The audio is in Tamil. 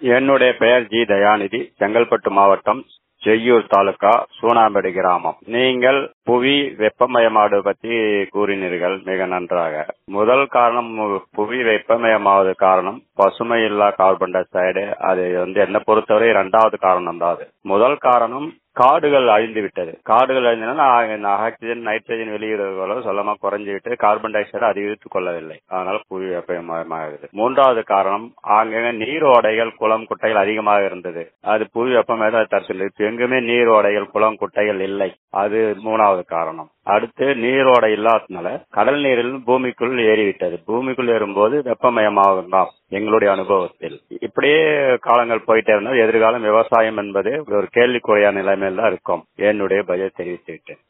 என்னுடைய பெயர் ஜி தயாநிதி செங்கல்பட்டு மாவட்டம் செய்யூர் தாலுகா சூனாம்பேடு கிராமம் நீங்கள் புவி வெப்பமயமாவது பற்றி கூறினீர்கள் மிக நன்றாக முதல் காரணம் புவி வெப்பமயமாவது காரணம் பசுமை இல்லா கார்பன் டை ஆக்சைடு அது வந்து என்ன பொறுத்தவரை இரண்டாவது காரணம் தான் அது முதல் காரணம் காடுகள் அழிந்து விட்டது காடுகள் அழிந்தனா ஆக்சிஜன் நைட்ரஜன் வெளியிடுவதோ சொல்லமா குறைஞ்சிவிட்டு கார்பன் டை ஆக்சைடு அதிகரித்துக் கொள்ளவில்லை அதனால புவி வெப்பமயமாகுது மூன்றாவது காரணம் ஆங்கங்க நீர் ஓடைகள் குளம் குட்டைகள் அதிகமாக இருந்தது அது புவி வெப்பமயம் தடுத்து இப்ப எங்குமே நீர் ஓடைகள் குளம் குட்டைகள் இல்லை அது மூணாவது காரணம் அடுத்து நீரோடை இல்லாததுனால கடல் நீரில் பூமிக்குள் ஏறிவிட்டது பூமிக்குள் ஏறும்போது வெப்பமயமாகும் தான் எங்களுடைய அனுபவத்தில் இப்படியே காலங்கள் போயிட்டே இருந்தால் எதிர்காலம் விவசாயம் என்பது ஒரு கேள்விக்குறையான நிலைமையில் தான் இருக்கும் என்னுடைய பதிலை தெரிவித்து விட்டேன்